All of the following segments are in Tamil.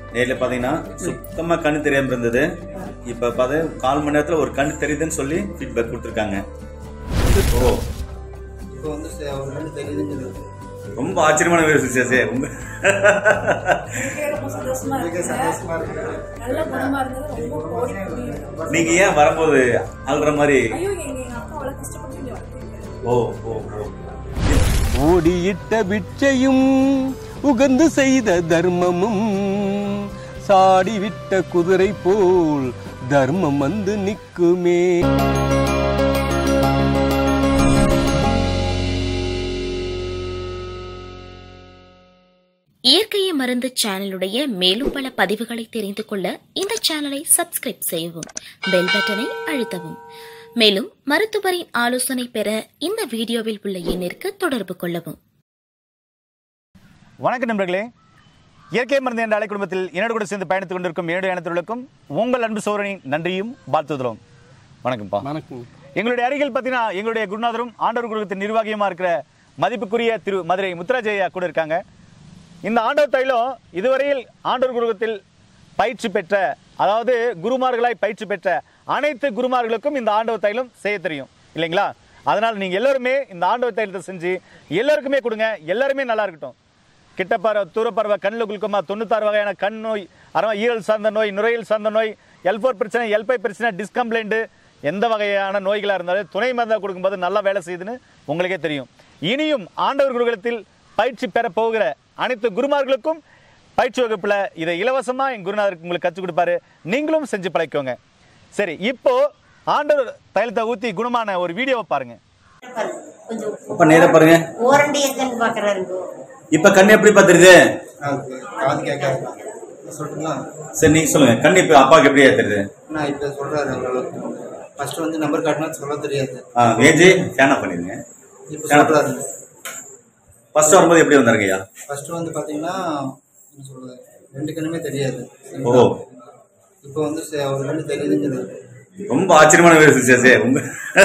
நேரில் பார்த்தீங்கன்னா சுத்தமா கண்ணு தெரியாம இருந்தது இப்ப பார்த்து கால் மணி நேரத்துல ஒரு கண்ணு தெரியுதுன்னு சொல்லி ஃபீட்பேக் கொடுத்துருக்காங்க ஓ இப்போ வந்து ச- ஒரு கண்ணு தெரியுதுங்கிறது ரொம்ப ஆச்சரியமான விஷயம் சார் உங்க எனக்கே ரொம்ப சந்தோஷமா எனக்கு இருக்குங்க சந்தோஷமா இருக்கு நல்ல குணமா இருந்தது ரொம்ப கோடி புண்ணியம். நீங்க ஏன் வரும்போது அல்ற மாதிரி ஐயோ எங்க எங்க அக்கா அவ்வளவு கஷ்டப்பட்டு இங்க வந்திருக்காரு ஓ ஓ ஓ ஓடியிட்ட பிச்சையும் உகந்து செய்த தர்மமும் சாடிவிட்ட குதிரை போல் தர்மம் வந்து நிக்குமே இயற்கையை மருந்து சேனலுடைய மேலும் பல பதிவுகளை தெரிந்து கொள்ள இந்த சேனலை சப்ஸ்கிரைப் செய்யவும் பெல் பட்டனை அழுத்தவும் மேலும் மருத்துவரின் ஆலோசனை பெற இந்த வீடியோவில் உள்ள எண்ணிற்கு தொடர்பு கொள்ளவும் வணக்கம் நண்பர்களே இயற்கை மருந்து என்ற அலை குடும்பத்தில் என்னோடு கூட சேர்ந்து பயணித்துக் கொண்டிருக்கும் என்னுடைய அனைத்துகளுக்கும் உங்கள் அன்பு சோழனின் நன்றியும் வாழ்த்துதலும் வணக்கம்ப்பா வணக்கம் எங்களுடைய அருகில் பார்த்தீங்கன்னா எங்களுடைய குருநாதரும் ஆண்டவர் குருகத்தின் நிர்வாகியுமா இருக்கிற மதிப்புக்குரிய திரு மதுரை முத்துராஜையா கூட இருக்காங்க இந்த ஆண்டவர் தைலம் இதுவரையில் ஆண்டவர் குருகத்தில் பயிற்சி பெற்ற அதாவது குருமார்களாய் பயிற்சி பெற்ற அனைத்து குருமார்களுக்கும் இந்த ஆண்டவர் தைலம் செய்ய தெரியும் இல்லைங்களா அதனால் நீங்கள் எல்லாருமே இந்த ஆண்டவர் தைலத்தை செஞ்சு எல்லாருக்குமே கொடுங்க எல்லாருமே நல்லா இருக்கட்டும் கிட்ட பார்வை தூரப்பறவை கண்ணில் குளுக்கமா தொண்ணூத்தாறு வகையான கண் நோய் அறவா ஈரல் சார்ந்த நோய் நுரையீரல் சார்ந்த நோய் எல்போர் பிரச்சனை எல்பை பிரச்சனை டிஸ்கம்ப்ளைண்ட்டு எந்த வகையான நோய்களாக இருந்தாலும் துணை மருந்தாக கொடுக்கும்போது நல்லா வேலை செய்யுதுன்னு உங்களுக்கே தெரியும் இனியும் ஆண்டவர் குருகுலத்தில் பயிற்சி பெற போகிற அனைத்து குருமார்களுக்கும் பயிற்சி வகுப்பில் இதை இலவசமாக என் குருநாதருக்கு உங்களுக்கு கற்றுக் கொடுப்பாரு நீங்களும் செஞ்சு பழக்கோங்க சரி இப்போ ஆண்டவர் தைலத்தை ஊற்றி குணமான ஒரு வீடியோவை பாருங்க கொஞ்சம் அப்ப நேரா பாருங்க ஓரண்டி எங்கன்னு பாக்குறாருங்க இப்ப கண்ணு எப்படி பாத்துருது அது காது கேட்காது சொல்லட்டுங்களா சரி நீங்க சொல்லுங்க கண்ணு இப்ப அப்பாவுக்கு எப்படி தெரியுது நான் இப்போ சொல்றாரு ஓரளவுக்கு ஃபர்ஸ்ட் வந்து நம்பர் காட்டினா சொல்ல தெரியாது ஆ வேஜி ஃபேனா பண்ணிருங்க இப்போ சொல்றாரு ஃபர்ஸ்ட் வரும்போது எப்படி வந்தாருங்க ஐயா ஃபர்ஸ்ட் வந்து பாத்தீங்கன்னா என்ன சொல்றது ரெண்டு கண்ணுமே தெரியாது ஓ இப்போ வந்து ச- ஒரு கண்ணு தெரியுதுங்கிறது ரொம்ப ஆச்சரியமான விஷயம் சார் உங்க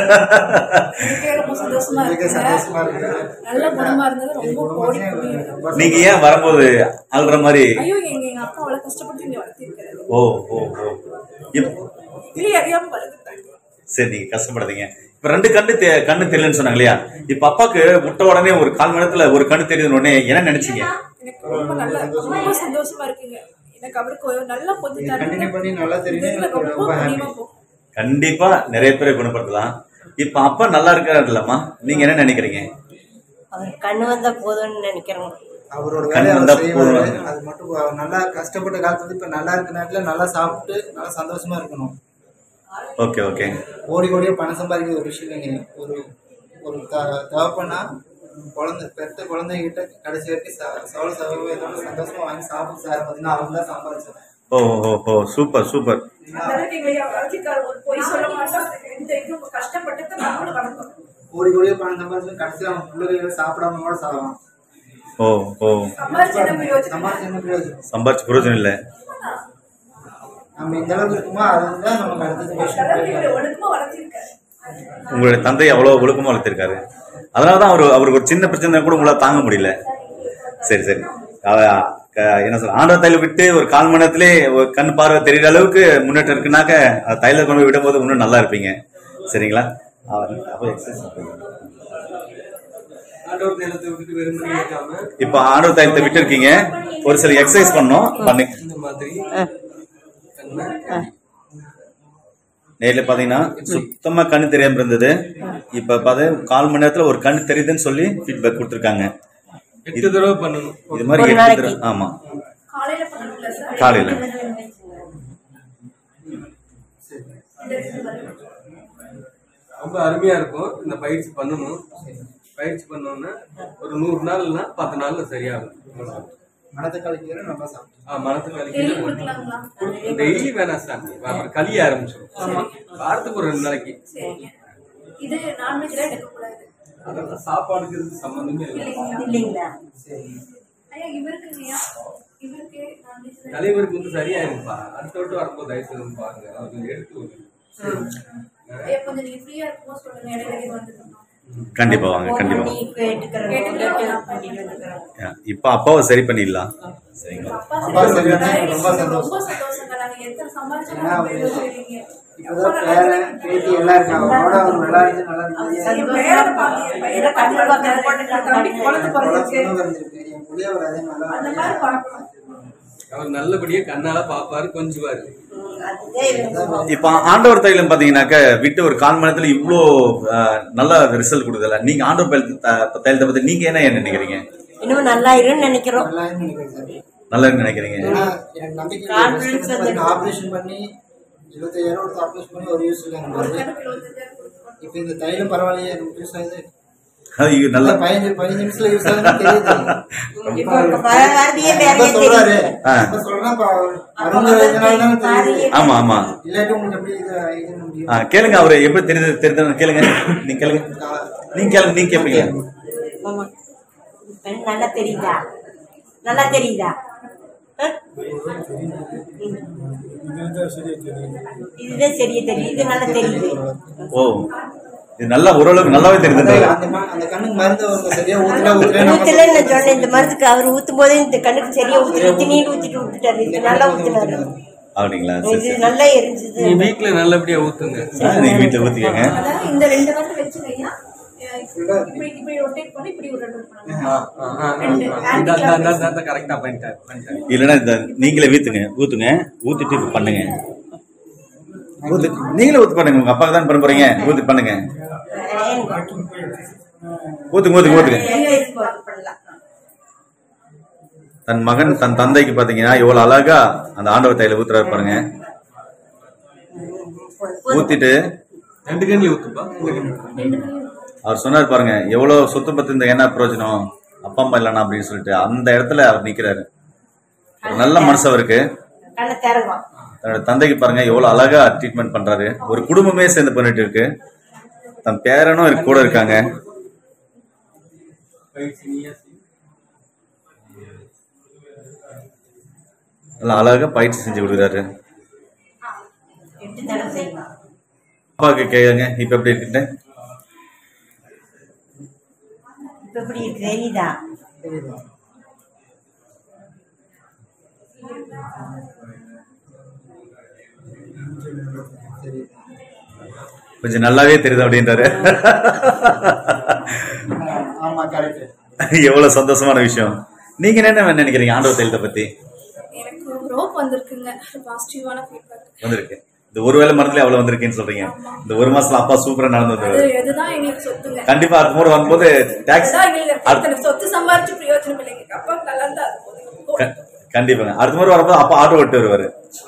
எனக்கே ரொம்ப சந்தோஷமா எனக்கு இருக்குங்க சந்தோஷமா இருக்கு நல்ல குணமா இருந்தது ரொம்ப கோடி புண்ணியம். நீங்க ஏன் வரும்போது அல்ற மாதிரி ஐயோ எங்க எங்க அக்கா அவ்வளவு கஷ்டப்பட்டு இங்க வந்திருக்காரு ஓ ஓ ஓ இப்- இல்லையே அறியாம வருதுட்டாங்க சரி நீங்க கஷ்டப்படாதீங்க இப்ப ரெண்டு கண்ணு தெ- கண்ணு தெரியலன்னு சொன்னாங்க இல்லையா இப்ப அப்பாக்கு விட்ட உடனே ஒரு கால் மணி நேரத்துல ஒரு கண்ணு தெரியுதுன்னு உடனே என்ன நினைச்சீங்க எனக்கு ரொம்ப நல்ல ரொம்ப சந்தோஷமா இருக்குங்க எனக்கு அவருக்கு ஒரு நல்ல கொஞ்சம் கண்டினியூ பண்ணி நல்லா தெரியுது இதுல எனக்கு ரொம்ப ரொம்ப புண்ணியமா ஹாப்பி போகும் கண்டிப்பா நிறைய பேரை குணப்படுத்தலாம் இப்ப அப்பா நல்லா இருக்காரு இல்லம்மா நீங்க என்ன நினைக்கிறீங்க அவர் கண்ணு வந்தா போதும்னு நினைக்கிறோம் அவரோட கண் வேலையை வந்தா அவர் செய்வாரு போதும். அது மட்டும் அவர் நல்லா கஷ்டப்பட்ட காலத்துல இப்ப நல்லா இருக்க நேரத்துல நல்லா சாப்பிட்டு நல்லா சந்தோஷமா இருக்கணும் ஓகே ஓகே கோடி கோடியா பணம் சம்பாதிக்கிற ஒரு விஷயம் இல்லைங்க ஒரு ஒரு த- தகப்பனா குழந்தை பெத்த குழந்தைகிட்ட கடைசி வரைக்கும் ச- சவள சகோதரோட சந்தோஷமா வாங்கி சாப்பிட்டு சார் பார்த்தீங்கன்னா அவங்க தான் சம்பாதிச்சாங்க ஓ ஓ ஓ சூப்பர் சூப்பர் அந்த அளவுக்கு எங்களை வளர்த்திருக்காரு ஒரு பொய் சொல்ல மாட்டோம் இந்த இது கஷ்டப்பட்டு நம்மளும் வளர்ந்தோம் கோடி கோடியா பணம் சம்பாதிச்சு கடைசியில் அவன் பிள்ளைகளை சாப்பிடாம கூட சாவான் ஓ ஓ சம்பாதிச்சு என்ன பிரயோஜனம் சம்பாதிச்சு என்ன பிரயோஜனம் சம்பாரிச்சு பிரயோஜனம் இல்லை நம்ம எந்த அளவுக்கு இருக்குமோ அதுதான் நமக்கு அடுத்தது அந்த விஷயம் அளவுக்கு எங்களை ஒழுக்கமா வளர்த்திருக்காரு உங்களுடைய தந்தை அவ்வளவு ஒழுக்கமா வளர்த்திருக்காரு அதனாலதான் அவரு அவருக்கு ஒரு சின்ன பிரச்சனை கூட உங்களால தாங்க முடியல சரி சரி அவ- க- என்ன சொல்ற ஆண்டவர் தைல விட்டு ஒரு கால் மணி நேரத்திலே ஒரு கண் பார்வை தெரியுற அளவுக்கு முன்னேற்றம் இருக்குனாக்க அது தைல கொண்டு போய் விடும்போது இன்னும் நல்லா இருப்பீங்க சரிங்களா அவ- அப்ப exercise பண்ணுங்க. ஆண்டவர் தைலத்தை விட்டுட்டு வெறுமனே ஏற்காம இப்ப ஆண்டவர் தைலத்தை விட்டு இருக்கீங்க ஒரு சில எக்ஸசைஸ் பண்ணோம் பண்ணி இந்த மாதிரி கண்ணை நேர்ல பாத்தீங்கன்னா சுத்தமா கண்ணு தெரியாம இருந்தது இப்ப பாத்து கால் மணி நேரத்துல ஒரு கண்ணு தெரியுதுன்னு சொல்லி ஃபீட்பேக் கொடுத்துருக்காங்க எட்டு தடவை பண்ணணும் இது மாதிரி ஒரு எட்டு நாளைக்கு. தடவை- ஆமா காலையில பண்ணணும்ல சார் காலையில ரொம்ப அருமையா இருக்கும் இந்த பயிற்சி பண்ணணும் பயிற்சி பண்ணோம்னா ஒரு நூறு நாள்னா பத்து நாள்ல சரியாகும் மனத்தை கழிக்கிற நல்லா சாப்பிட்டு ஆ, மனத்துக்கு டெய்லி அழிக்கிறது கொடுக்கலாங்களா டெய்லி வேணாம் சார் அப்புறம் கலிய ஆரம்பிச்சிடும் வாரத்துக்கு ஒரு ரெண்டு நாளைக்கு சரிங்க இது நான்வெஜ்ல எடுக்கக்கூடாது அதெல்லாம் சாப்பாடுக்கு இதுக்கு சம்பந்தமே இல்லை இல்லைங்களா ஐயா இவருக்குங்கய்யா இவருக்கு நான்வெஜ்ல தலைவருக்கு வந்து சரியாயிருப்பா அடுத்த விட்டு வரும்போது தயவு செய்து பாருங்க அது கொஞ்சம் எடுத்து விடுங்க. ஐயா கொஞ்சம் நீங்க ஃப்ரீயா இருக்கும்போது சொல்லுங்க இடையில இது வந்துருக்கோம் கண்டிப்பா வாங்க கண்டிப்பா பண்ணி கேட்டுக்கிறோம் கேட்டு பண்ணிட்டு வந்துக்கிறோம் இப்ப அப்பாவை சரி பண்ணிடலாம் சரிங்களா அப்பா அப்பா சரி சரி பண்ணாரு. ரொம்ப சந்தோஷம். ரொம்ப சந்தோஷங்க நாங்க எத்தனை சம்பாதிச்சாலும் ஏன்னா அவங்க எதுவும் செய்றீங்க. இப்பதான் பேரன் பேத்தி எல்லாம் இருக்காங்க அவரோட அவர் விளையாண்டு நல்லா நிம்மதியா என் பேரனை பாத்து, என் பையனை கண்ணு பாத்து, பார்க்கறது என் தம்பி குழந்தை பிறந்திருக்கு. குழந்தை பிறந்திருக்கு. என் புள்ளைய ஒரு அதே அந்த நல்லா மாதிரி பார்க்கணும். அவர் நல்லபடியா கண்ணால பாப்பாரு கொஞ்சுவாரு அதுதான் இவங்க இப்ப ஆண்டவர் தைலம் பாத்தீங்கன்னாக்க விட்டு ஒரு கால் மணி நேரத்துல இவ்வளோ அஹ், நல்ல ரிசல்ட் கொடுக்குதுல்ல நீங்க ஆண்டவர் தைல- த- தைலத்தை பத்தி நீங்க என்ன நினைக்கிறீங்க இன்னும் நல்லா இருன்னு நினைக்கிறோம் நல்லா நினைக்கிறேன் சார் நல்லா நினைக்கிறீங்க ஏன்னா எனக்கு நம்பிக்கை Confidence இல்லை ஆப்ரேஷன் பண்ணி இருபத்தாயிரம் கொடுத்து ஆப்ரேஷன் பண்ணி ஒரு யூஸ் இல்லை எனக்கு கணக்கு இருபத்தஞ்சாயிரம் கொடுக்கணும். இப்போ இந்த தைலம் பரவாயில்லையே எனக்கு யூஸ் ஆகுது ஐயோ, நல்ல நல்லா பதினஞ்சு பதினஞ்சு நிமிஷத்துல யூஸ் ஆகுதுன்னு தெரியுது இப்போ பரவாயில்லையே வேலையே இப்ப சொல்றாரு தெரியுது ஆ. இப்ப சொல்றேன் இப்ப மருந்து எழுதினால தான் தெரியுது ஆமா ஆமா இல்லாட்டி உங்களுக்கு எப்படி இது இதுன்னு முடியும் ஆ, கேளுங்க அவரு எப்படி தெரியுது தெரியுது கேளுங்க நீங்க கேளுங்க நீங்க கேளுங்க நீங்க கேப்பீங்க ஆமா. நல்லா தெரியுதா நல்லா தெரியுதா ஆ? இதுதான் சரியா தெரியுது இது நல்லா தெரியுது ஓ இது நல்லா ஓரளவுக்கு நல்லாவே தெரியுது அந்த ம- அந்த கண்ணுக்கு மருந்து அவங்க சரியா ஊத்துல ஊத்துல ஊத்துல நான் சொன்னேன் இந்த மருந்துக்கு அவர் ஊத்தும் போதே இந்த கண்ணுக்கு சரியா ஊத்துட்டு திடீர்னு ஊத்திட்டு விட்டுட்டாரு இது நல்லா ஊத்துனாரு அப்படிங்களா சரி இது சரி நல்லா எரிஞ்சது நீ வீட்டுல நல்லபடியா ஊத்துங்க ஆ, நீங்க வீட்டுல ஊத்திக்கங்க அதாவது இந்த ரெண்டு வாரம் வச்சுக்கய்யா. அஹ் இப்படி இப்படி ரொட்டேட் பண்ணி இப்படி ஒரு ரெண்டு பண்ணணும் கரெக்டா பண்ணிட்டாரு பண்ணிட்டாரு இல்லைன்னா இந்த நீங்களே வீத்துங்க ஊத்துங்க ஊத்திட்டு இப்ப பண்ணுங்க ஊத்து நீங்களே ஊத்து பண்ணுங்க உங்க அப்பாக்கு தான் பண்ண போறீங்க ஊத்தி பண்ணுங்க ஊத்துங்க ஊத்துங்க ஊத்துங்க பண்ணலாம் தன் மகன் தன் தந்தைக்கு பாத்தீங்கன்னா எவ்வளவு அழகா அந்த ஆண்டவர் தையில ஊத்துறாரு பாருங்க ஊத்திட்டு ரெண்டு கண்ணில் ஊத்துப்பா ரெண்டு கண்ணில். அவர் சொன்னார் பாருங்க எவ்வளவு சொத்து பத்து இந்த என்ன பிரயோஜனம் அப்பா அம்மா இல்லைனா அப்படின்னு சொல்லிட்டு அந்த இடத்துல அவர் நிக்கிறாரு ஒரு நல்ல மனசு அவருக்கு கண்ணை திறங்கும் தன்னோட தந்தைக்கு பாருங்க எவ்வளவு அழகா ட்ரீட்மெண்ட் பண்றாரு ஒரு குடும்பமே சேர்ந்து பண்ணிட்டு இருக்கு தன் பேரனும் இருக்கு கூட இருக்காங்க பயிற்சி நீயா செய். நல்லா அழகா பயிற்சி செஞ்சு கொடுக்குறாரு எட்டு தடவை செய்யணும் அப்பாவுக்கு கேளுங்க இப்ப எப்படி இருக்குன்னு இப்ப எப்படி இருக்கு தெரியுதா கொஞ்சம் நல்லாவே தெரியுது அப்படின்றாரு ஆமா கரெக்ட் எவ்வளவு சந்தோஷமான விஷயம் நீங்க என்ன நினைக்கிறீங்க ஆண்டவர் தைலத்தை பத்தி எனக்கு ரோப் வந்திருக்குங்க பாசிட்டிவான ஃபீட்பேக் வந்திருக்கு இந்த ஒரு வேளை மரத்துல அவ்வளவு வந்திருக்குன்னு சொல்றீங்க இந்த ஒரு மாசத்துல அப்பா சூப்பரா நடந்து அது வந்துருவாரு எதுதான் எங்களுக்கு சொத்துங்க கண்டிப்பா அடுத்த முறை வரும்போது டாக்ஸ் அதுதான் எங்களுக்கு இத்தனை சொத்து சம்பாரிச்சு பிரயோஜனம் இல்லைங்க அப்பாவுக்கு நல்லா இருந்தா அது போதும் கண்டிப்பாங்க அடுத்த முறை வரும்போது அப்பா ஆட்டோ விட்டு வருவாரு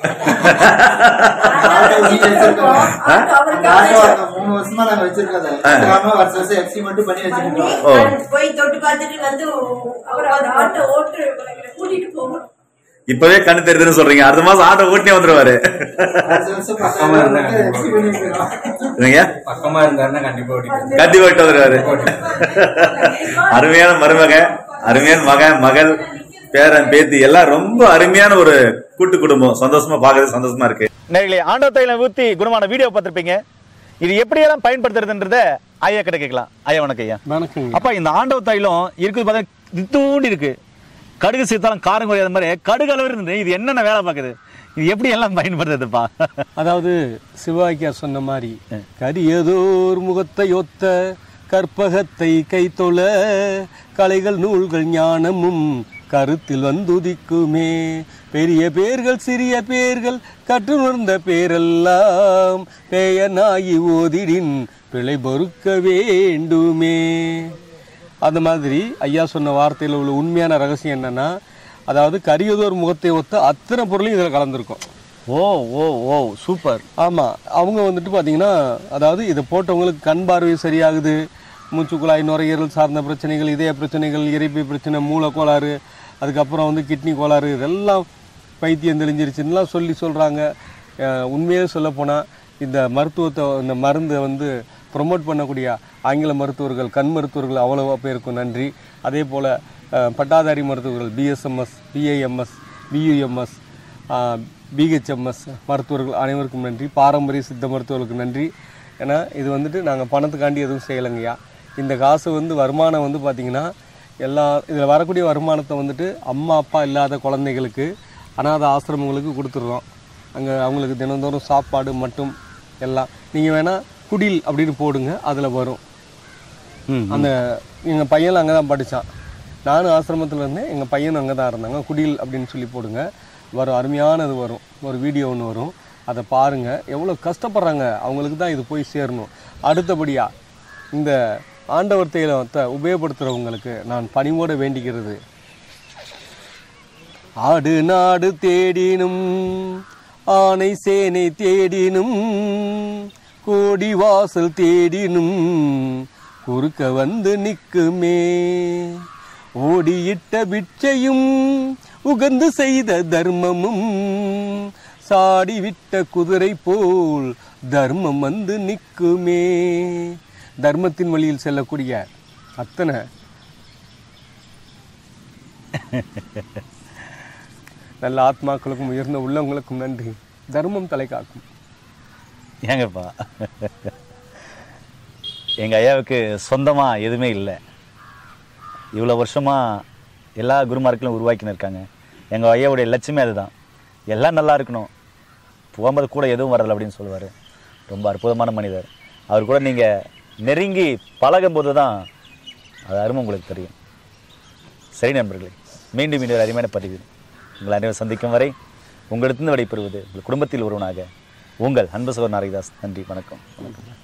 ஆட்டோ வீட்டுல வச்சிருக்கோம் ஆட்டோ அந்த அவருக்காக ஆட்டோ அந்த மூணு வருஷமா நாங்க வச்சிருக்கோம் அதை வருஷம் வருஷம் எஃப்சி மட்டும் பண்ணி வச்சிருக்கோம் ஓ. நான் போய் தொட்டு பார்த்துட்டு வந்து அவர் அந்த ஆட்டோ ஓட்டு கூட்டிட்டு போகணும் இப்பவே கண்ணு தெரியுதுன்னு சொல்றீங்க அடுத்த மாசம் ஆட்டோ ஓட்டினே வந்துருவாரு வருஷம் வருஷம் பத்தாயிரம் மட்டும் எஃப்சி பண்ணி வச்சிருக்கோம் என்னங்க பக்கமா இருந்தாருன்னா கண்டிப்பா ஓடிட்டு கண்டிப்பா விட்டு வந்துருவாரு அருமையான மருமக அருமையான மகன் மகள் பேரன் பேத்தி எல்லாம் ரொம்ப அருமையான ஒரு கூட்டு குடும்பம் சந்தோஷமா பாக்குறது சந்தோஷமா இருக்கு நேர்களே ஆண்டவர் தைலம் ஊத்தி குணமான வீடியோ பார்த்திருப்பீங்க இது எப்படியெல்லாம் பயன்படுத்துறதுன்றத ஐயா கிட்ட கேட்கலாம் ஐயா வணக்கம் ஐயா வணக்கம் அப்பா இந்த ஆண்டவர் தைலம் இருக்குது பார்த்தா இத்தூண்டி இருக்கு கடுகு சேர்த்தாலும் காரம் குறையாத மாதிரி கடுகு அளவு இருந்து இது என்னென்ன வேலை பார்க்குது இது எப்படி எல்லாம் பயன்படுத்துறதுப்பா அதாவது சிவாக்கியா சொன்ன மாதிரி கரி ஏதோ ஒரு முகத்தை ஒத்த கற்பகத்தை கைத்தொழ கலைகள் நூல்கள் ஞானமும் கருத்தில் வந்துதிக்குமே பெரிய பேர்கள் சிறிய பேர்கள் கற்றுணர்ந்த பேரெல்லாம் பேய நாயி ஓதிடின் பிழை பொறுக்க வேண்டுமே அந்த மாதிரி ஐயா சொன்ன வார்த்தையில் உள்ள உண்மையான ரகசியம் என்னன்னா அதாவது கரியதோர் முகத்தை ஒத்த அத்தனை பொருளையும் இதில் கலந்துருக்கும் ஓ ஓ ஓ சூப்பர் ஆமாம் அவங்க வந்துட்டு பார்த்தீங்கன்னா அதாவது இதை போட்டவங்களுக்கு கண் பார்வை சரியாகுது மூச்சுக்குழாய் நுரையீரல் சார்ந்த பிரச்சனைகள் இதய பிரச்சனைகள் இறைப்பை பிரச்சனை மூளை கோளாறு அதுக்கப்புறம் வந்து கிட்னி கோளாறு இதெல்லாம் பைத்தியம் தெளிஞ்சிருச்சுன்னுலாம் சொல்லி சொல்கிறாங்க உண்மையே சொல்லப்போனால் இந்த மருத்துவத்தை இந்த மருந்தை வந்து ப்ரொமோட் பண்ணக்கூடிய ஆங்கில மருத்துவர்கள் கண் மருத்துவர்கள் அவ்வளோ பேருக்கும் நன்றி அதே போல் பட்டாதாரி மருத்துவர்கள் பிஎஸ்எம்எஸ் பிஐஎம்எஸ் பியூஎம்எஸ் பிஹெச்எம்எஸ் மருத்துவர்கள் அனைவருக்கும் நன்றி பாரம்பரிய சித்த மருத்துவர்களுக்கு நன்றி ஏன்னா இது வந்துட்டு நாங்கள் பணத்துக்காண்டி எதுவும் செய்யலைங்கய்யா இந்த காசு வந்து வருமானம் வந்து பார்த்திங்கன்னா எல்லா இதில் வரக்கூடிய வருமானத்தை வந்துட்டு அம்மா அப்பா இல்லாத குழந்தைகளுக்கு அனாதை ஆசிரமங்களுக்கு கொடுத்துட்றோம் அங்கே அவங்களுக்கு தினந்தோறும் சாப்பாடு மட்டும் எல்லாம் நீங்கள் வேணால் குடில் அப்படின்னு போடுங்க அதில் வரும் ம் அந்த எங்கள் பையன் அங்கே தான் படித்தான் நானும் ஆசிரமத்தில் இருந்தேன் எங்கள் பையனும் அங்கே தான் இருந்தாங்க குடில் அப்படின்னு சொல்லி போடுங்க வரும் அருமையானது வரும் ஒரு வீடியோ ஒன்று வரும் அதை பாருங்கள் எவ்வளோ கஷ்டப்படுறாங்க அவங்களுக்கு தான் இது போய் சேரணும் அடுத்தபடியாக இந்த ஆண்டவர் தைலத்தை உபயோகப்படுத்துகிறவங்களுக்கு நான் பணிவோடு வேண்டிக்கிறது ஆடு நாடு தேடினும் ஆனை சேனை தேடினும் கோடி வாசல் தேடினும் குறுக்க வந்து நிற்குமே ஓடியிட்ட பிட்சையும் உகந்து செய்த தர்மமும் சாடி விட்ட குதிரை போல் தர்மம் வந்து நிற்குமே தர்மத்தின் வழியில் செல்லக்கூடிய அத்தனை நல்ல ஆத்மாக்களுக்கும் உயர்ந்த உள்ளவங்களுக்கும் நன்றி தர்மம் தலை காக்கும் ஏங்கப்பா எங்கள் ஐயாவுக்கு சொந்தமாக எதுவுமே இல்லை இவ்வளோ வருஷமாக எல்லா குருமார்களும் உருவாக்கின்னு இருக்காங்க எங்கள் ஐயாவுடைய லட்சியமே அதுதான் எல்லாம் நல்லா இருக்கணும் போகும்போது கூட எதுவும் வரல அப்படின்னு சொல்லுவார் ரொம்ப அற்புதமான மனிதர் அவர் கூட நீங்கள் நெருங்கி பழகும்போது தான் அது அருமை உங்களுக்கு தெரியும் சரி நண்பர்களே மீண்டும் மீண்டும் ஒரு அருமையான பதிவு உங்கள் அனைவரும் சந்திக்கும் வரை உங்களிடத்திலிருந்து விடைபெறுவது உங்கள் குடும்பத்தில் ஒருவனாக உங்கள் அன்பு சகோதரன் நாரகிதாஸ் நன்றி வணக்கம் வணக்கம்